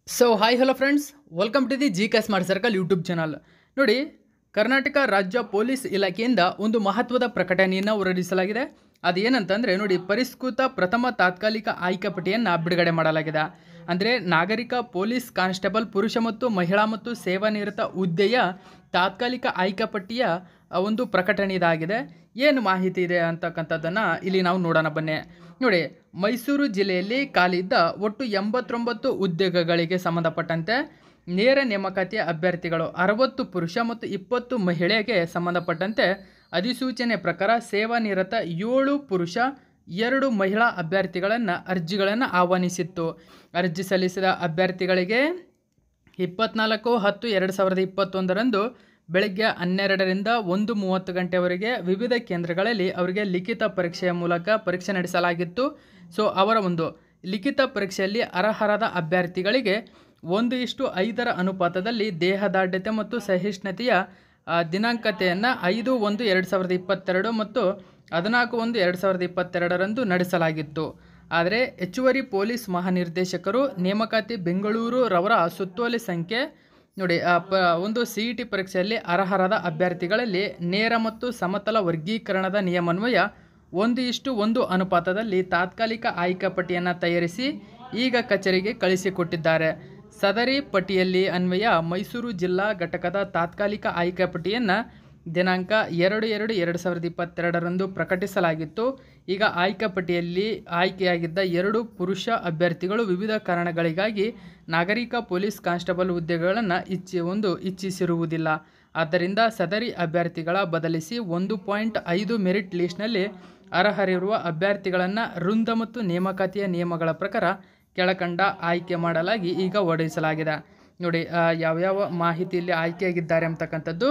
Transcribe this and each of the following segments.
so hi hello friends welcome to the G K smart circle YouTube channel ನೋಡಿ ಕರ್ನಾಟಕ ರಾಜ್ಯ police ಇಲಾಖೆಯಿಂದ ಒಂದು ಮಹತ್ವದ ಪ್ರಕಟಣೆಯನ್ನು ಹೊರಡಿಸಲಾಗಿದೆ ಅದೇನಂತಂದರೆ ನೋಡಿ ಪರಿಷ್ಕೃತ ಪ್ರಥಮ ತಾತ್ಕಾಲಿಕ ಆಯ್ಕೆ ಪಟ್ಟಿಯನ್ನು ಬಿಡುಗಡೆ ಮಾಡಲಾಗಿದೆ ಅಂದರೆ ನಾಗರಿಕ ಪೊಲೀಸ್ ಕಾನ್ಸ್ಟೇಬಲ್ ಪುರುಷ ಮತ್ತು ಮಹಿಳಾ ಮತ್ತು ಸೇವಾನಿರತ ಹುದ್ದೆಯ ತಾತ್ಕಾಲಿಕ ಆಯ್ಕೆ ಪಟ್ಟಿಯ ಆ, ಒಂದು ಪ್ರಕಟಣೆ ಇದಾಗಿದೆ ಏನು ಮಾಹಿತಿ ಇದೆ ಅಂತಕ್ಕಂಥದ್ದನ್ನು ಇಲ್ಲಿ ನಾವು ನೋಡೋಣ ಬನ್ನಿ ನೋಡಿ ಮೈಸೂರು ಜಿಲ್ಲೆಯಲ್ಲಿ ಖಾಲಿದ್ದ ಒಟ್ಟು ಎಂಬತ್ತೊಂಬತ್ತು ಉದ್ಯೋಗಗಳಿಗೆ ಸಂಬಂಧಪಟ್ಟಂತೆ ನೇರ ನೇಮಕಾತಿಯ ಅಭ್ಯರ್ಥಿಗಳು ಅರವತ್ತು ಪುರುಷ ಮತ್ತು ಇಪ್ಪತ್ತು ಮಹಿಳೆಗೆ ಸಂಬಂಧಪಟ್ಟಂತೆ ಅಧಿಸೂಚನೆ ಪ್ರಕಾರ ಸೇವಾನಿರತ ಏಳು ಪುರುಷ ಎರಡು ಮಹಿಳಾ ಅಭ್ಯರ್ಥಿಗಳನ್ನು ಅರ್ಜಿಗಳನ್ನು ಆಹ್ವಾನಿಸಿತ್ತು ಅರ್ಜಿ ಸಲ್ಲಿಸಿದ ಅಭ್ಯರ್ಥಿಗಳಿಗೆ ಇಪ್ಪತ್ನಾಲ್ಕು ಹತ್ತು ಎರಡು ಸಾವಿರದ ಇಪ್ಪತ್ತೊಂದರಂದು ಬೆಳಗ್ಗೆ ಹನ್ನೆರಡರಿಂದ ಒಂದು ಮೂವತ್ತು ಗಂಟೆವರೆಗೆ ವಿವಿಧ ಕೇಂದ್ರಗಳಲ್ಲಿ ಅವರಿಗೆ ಲಿಖಿತ ಪರೀಕ್ಷೆಯ ಮೂಲಕ ಪರೀಕ್ಷೆ ನಡೆಸಲಾಗಿತ್ತು ಸೊ ಅವರ ಒಂದು ಲಿಖಿತ ಪರೀಕ್ಷೆಯಲ್ಲಿ ಅರ್ಹರಾದ ಅಭ್ಯರ್ಥಿಗಳಿಗೆ ಒಂದು ಇಷ್ಟು ಐದರ ಅನುಪಾತದಲ್ಲಿ ದೇಹದಾಢ್ಯತೆ ಮತ್ತು ಸಹಿಷ್ಣುತೆಯ ಆ, ದಿನಾಂಕತೆಯನ್ನು ಐದು ಒಂದು ಎರಡು ಸಾವಿರದ ಇಪ್ಪತ್ತೆರಡು ಮತ್ತು ಹದಿನಾಲ್ಕು ಒಂದು ಎರಡು ಸಾವಿರದ ಇಪ್ಪತ್ತೆರಡರಂದು ನಡೆಸಲಾಗಿತ್ತು ಆದರೆ ಹೆಚ್ಚುವರಿ ಪೊಲೀಸ್ ಮಹಾನಿರ್ದೇಶಕರು ನೇಮಕಾತಿ ಬೆಂಗಳೂರು ರವರ ಸುತ್ತೋಲೆ ಸಂಖ್ಯೆ ನೋಡಿ ಆ ಪ ಒಂದು ಸಿ ಇ ಟಿ ಪರೀಕ್ಷೆಯಲ್ಲಿ ಅರ್ಹರಾದ ಅಭ್ಯರ್ಥಿಗಳಲ್ಲಿ ನೇರ ಮತ್ತು ಸಮತಲ ವರ್ಗೀಕರಣದ ನಿಯಮನ್ವಯ ಒಂದು ಇಷ್ಟು ಒಂದು ಅನುಪಾತದಲ್ಲಿ ತಾತ್ಕಾಲಿಕ ಆಯ್ಕೆ ಪಟ್ಟಿಯನ್ನು ತಯಾರಿಸಿ ಈಗ ಕಚೇರಿಗೆ ಕಳಿಸಿಕೊಟ್ಟಿದ್ದಾರೆ ಸದರಿ ಪಟ್ಟಿಯಲ್ಲಿ ಅನ್ವಯ ಮೈಸೂರು ಜಿಲ್ಲಾ ಘಟಕದ ತಾತ್ಕಾಲಿಕ ಆಯ್ಕೆ ಪಟ್ಟಿಯನ್ನು ದಿನಾಂಕ ಎರಡು ಎರಡು ಎರಡು ಸಾವಿರದ ಇಪ್ಪತ್ತೆರಡರಂದು ಪ್ರಕಟಿಸಲಾಗಿತ್ತು ಈಗ ಆಯ್ಕೆ ಪಟ್ಟಿಯಲ್ಲಿ ಆಯ್ಕೆಯಾಗಿದ್ದ ಎರಡು ಪುರುಷ ಅಭ್ಯರ್ಥಿಗಳು ವಿವಿಧ ಕಾರಣಗಳಿಗಾಗಿ ನಾಗರಿಕ ಪೊಲೀಸ್ ಕಾನ್ಸ್ಟೇಬಲ್ ಹುದ್ದೆಗಳನ್ನು ಇಚ್ಛೆ ಒಂದು ಇಚ್ಛಿಸಿರುವುದಿಲ್ಲ ಆದ್ದರಿಂದ ಸದರಿ ಅಭ್ಯರ್ಥಿಗಳ ಬದಲಿಸಿ ಒಂದು ಪಾಯಿಂಟ್ ಐದು ಮೆರಿಟ್ ಲಿಸ್ಟ್ನಲ್ಲಿ ಅರ್ಹರಿರುವ ಅಭ್ಯರ್ಥಿಗಳನ್ನು ವೃಂದ ಮತ್ತು ನೇಮಕಾತಿಯ ನಿಯಮಗಳ ಪ್ರಕಾರ ಕೆಳಕಂಡ ಆಯ್ಕೆ ಮಾಡಲಾಗಿ ಈಗ ಹೊರಡಿಸಲಾಗಿದೆ ನೋಡಿ ಆ, ಯಾವ್ಯಾವ ಮಾಹಿತಿಯಲ್ಲಿ ಆಯ್ಕೆಯಾಗಿದ್ದಾರೆ ಅಂತಕ್ಕಂಥದ್ದು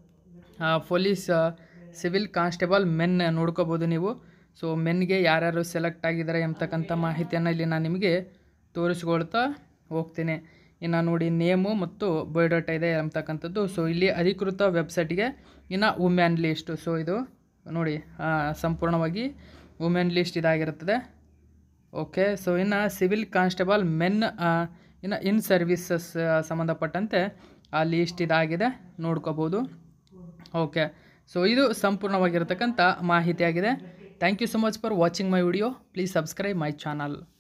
ಆ, ಪೊಲೀಸ್ ಆ, ಸಿವಿಲ್ ಕಾನ್ಸ್ಟೇಬಲ್ ಮೆನ್ ನೋಡ್ಕೋಬೋದು ನೀವು ಸೊ ಮೆನ್ಗೆ ಯಾರ್ಯಾರು ಸೆಲೆಕ್ಟ್ ಆಗಿದ್ದಾರೆ ಎಂಬತಕ್ಕಂಥ ಮಾಹಿತಿಯನ್ನು ಇಲ್ಲಿ ನಾನು ನಿಮಗೆ ತೋರಿಸ್ಕೊಳ್ತಾ ಹೋಗ್ತೀನಿ ಇನ್ನು ನೋಡಿ ನೇಮು ಮತ್ತು ಬಯೋಡಾಟಾ ಇದೆ ಅಂತಕ್ಕಂಥದ್ದು ಸೊ ಇಲ್ಲಿ ಅಧಿಕೃತ ವೆಬ್ಸೈಟ್ಗೆ ಇನ್ನು ವುಮೆನ್ ಲಿಸ್ಟು ಸೊ ಇದು ನೋಡಿ ಆ, ಸಂಪೂರ್ಣವಾಗಿ ವುಮೆನ್ ಲಿಸ್ಟ್ ಇದಾಗಿರುತ್ತದೆ ಓಕೆ ಸೊ ಇನ್ನು ಸಿವಿಲ್ ಕಾನ್ಸ್ಟೇಬಲ್ ಮೆನ್ ಇನ್ನು ಇನ್ ಸರ್ವಿಸಸ್ ಸಂಬಂಧಪಟ್ಟಂತೆ ಆ ಲೀಸ್ಟ್ ಇದಾಗಿದೆ ನೋಡ್ಕೋಬೋದು ಓಕೆ ಸೊ ಇದು ಸಂಪೂರ್ಣವಾಗಿರತಕ್ಕಂಥ ಮಾಹಿತಿಯಾಗಿದೆ thank you so much for watching my video please subscribe my channel